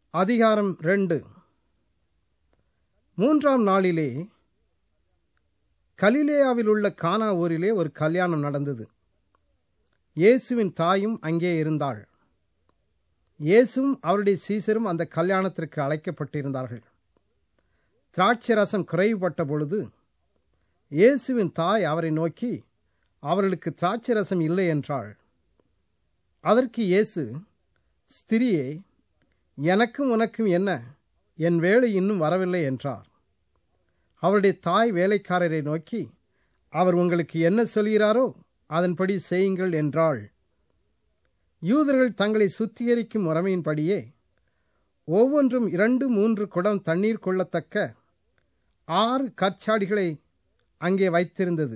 அதிகாரம் ரெண்டு மூன்றாம் நாளிலே கலிலேயாவில் உள்ள கானா ஊரிலே ஒரு கல்யாணம் நடந்தது இயேசுவின் தாயும் அங்கே இருந்தாள் இயேசுவும் அவருடைய சீசரும் அந்த கல்யாணத்திற்கு அழைக்கப்பட்டிருந்தார்கள் திராட்சை ரசம் குறைவுபட்ட பொழுது இயேசுவின் தாய் அவரை நோக்கி அவர்களுக்கு திராட்சை ரசம் இல்லை என்றாள் அதற்கு இயேசு ஸ்திரியே எனக்கும் உனக்கும் என்ன என் வேலை இன்னும் வரவில்லை என்றார் அவருடைய தாய் வேலைக்காரரை நோக்கி அவர் உங்களுக்கு என்ன சொல்கிறாரோ அதன்படி செய்யுங்கள் என்றாள் யூதர்கள் தங்களை சுத்திகரிக்கும் முறைமையின்படியே ஒவ்வொன்றும் இரண்டு மூன்று குடம் தண்ணீர் கொள்ளத்தக்க ஆறு கற்சாடிகளை அங்கே வைத்திருந்தது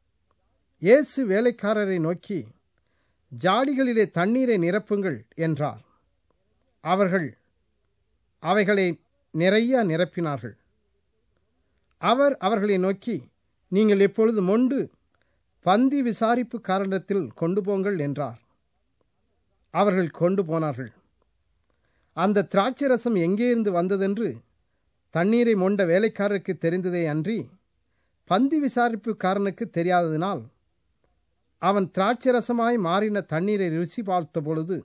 இயேசு வேலைக்காரரை நோக்கி ஜாடிகளிலே தண்ணீரை நிரப்புங்கள் என்றார் அவர்கள் அவைகளை நிறைய நிரப்பினார்கள் அவர் அவர்களை நோக்கி நீங்கள் எப்பொழுது மொண்டு பந்தி விசாரிப்பு காரணத்தில் கொண்டு போங்கள் என்றார் அவர்கள் கொண்டு போனார்கள் அந்த திராட்சை ரசம் எங்கே இருந்து வந்ததென்று தண்ணீரை மொண்ட வேலைக்காரருக்கு தெரிந்ததே அன்றி பந்தி விசாரிப்புக்காரனுக்கு தெரியாததினால் அவன் திராட்சை ரசமாய் மாறின தண்ணீரை ருசி பார்த்த பொழுது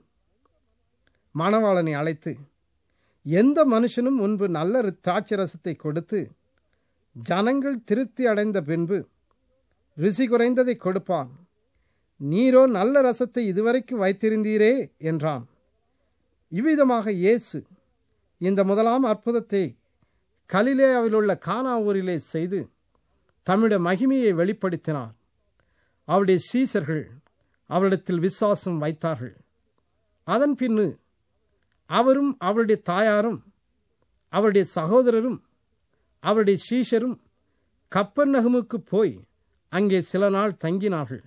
மணவாளனை அழைத்து எந்த மனுஷனும் முன்பு நல்ல திராட்சை ரசத்தை கொடுத்து ஜனங்கள் திருப்தி அடைந்த பின்பு ருசி குறைந்ததை கொடுப்பான் நீரோ நல்ல ரசத்தை இதுவரைக்கும் வைத்திருந்தீரே என்றான் இவ்விதமாக இயேசு இந்த முதலாம் அற்புதத்தை கலிலேயாவில் உள்ள கானா ஊரிலே செய்து தமிழ மகிமையை வெளிப்படுத்தினார் அவருடைய சீசர்கள் அவரிடத்தில் விசுவாசம் வைத்தார்கள் அதன் பின்னு அவரும் அவருடைய தாயாரும் அவருடைய சகோதரரும் அவருடைய சீஷரும் கப்பர் நகமுக்கு போய் அங்கே சில நாள் தங்கினார்கள்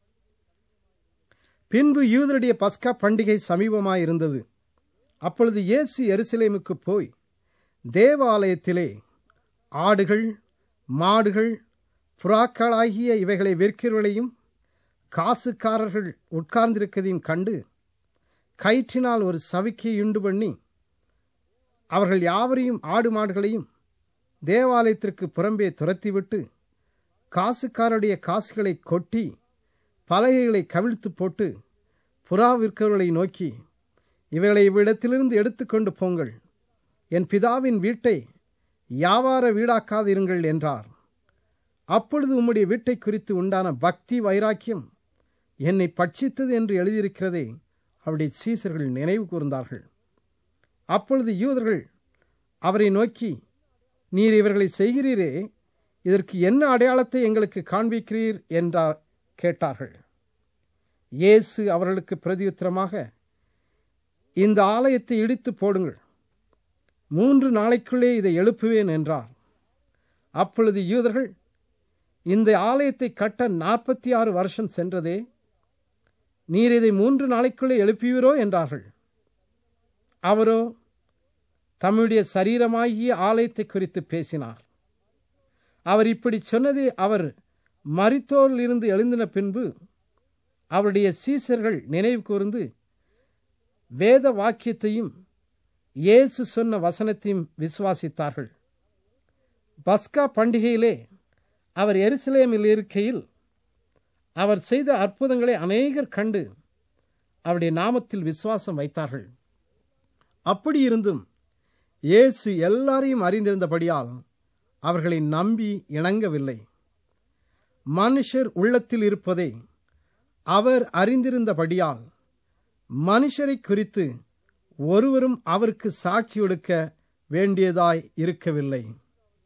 பின்பு யூதருடைய பஸ்கா பண்டிகை சமீபமாயிருந்தது அப்பொழுது இயேசு எருசலேமுக்கு போய் தேவாலயத்திலே ஆடுகள் மாடுகள் புறாக்களாகிய இவைகளை விற்கிறவர்களையும் காசுக்காரர்கள் உட்கார்ந்திருக்கதையும் கண்டு கயிற்றினால் ஒரு சவிக்கையை உண்டு பண்ணி அவர்கள் யாவரையும் ஆடு மாடுகளையும் தேவாலயத்திற்கு புறம்பே துரத்திவிட்டு காசுக்காரருடைய காசுகளை கொட்டி பலகைகளை கவிழ்த்து போட்டு புறா விற்கிறவர்களை நோக்கி இவைகளை இவ்விடத்திலிருந்து எடுத்துக்கொண்டு போங்கள் என் பிதாவின் வீட்டை வியாபார வீடாக்காதிருங்கள் என்றார் அப்பொழுது உம்முடைய வீட்டை குறித்து உண்டான பக்தி வைராக்கியம் என்னை பட்சித்தது என்று எழுதியிருக்கிறதே அவருடைய சீசர்கள் நினைவு கூர்ந்தார்கள் அப்பொழுது யூதர்கள் அவரை நோக்கி நீர் இவர்களை செய்கிறீரே இதற்கு என்ன அடையாளத்தை எங்களுக்கு காண்பிக்கிறீர் என்றார் கேட்டார்கள் இயேசு அவர்களுக்கு பிரதியுத்தரமாக இந்த ஆலயத்தை இடித்து போடுங்கள் மூன்று நாளைக்குள்ளே இதை எழுப்புவேன் என்றார் அப்பொழுது யூதர்கள் இந்த ஆலயத்தை கட்ட நாற்பத்தி ஆறு வருஷம் சென்றதே நீர் இதை மூன்று நாளைக்குள்ளே எழுப்புவீரோ என்றார்கள் அவரோ தம்முடைய சரீரமாகிய ஆலயத்தை குறித்து பேசினார் அவர் இப்படி சொன்னதை அவர் மரித்தோரில் இருந்து எழுந்தின பின்பு அவருடைய சீசர்கள் நினைவு கூர்ந்து வேத வாக்கியத்தையும் இயேசு சொன்ன வசனத்தையும் விசுவாசித்தார்கள் பஸ்கா பண்டிகையிலே அவர் எருசலேமில் இருக்கையில் அவர் செய்த அற்புதங்களை அநேகர் கண்டு அவருடைய நாமத்தில் விசுவாசம் வைத்தார்கள் அப்படி இருந்தும் இயேசு எல்லாரையும் அறிந்திருந்தபடியால் அவர்களை நம்பி இணங்கவில்லை மனுஷர் உள்ளத்தில் இருப்பதை அவர் அறிந்திருந்தபடியால் மனுஷரை குறித்து ஒருவரும் அவருக்கு சாட்சி கொடுக்க வேண்டியதாய் இருக்கவில்லை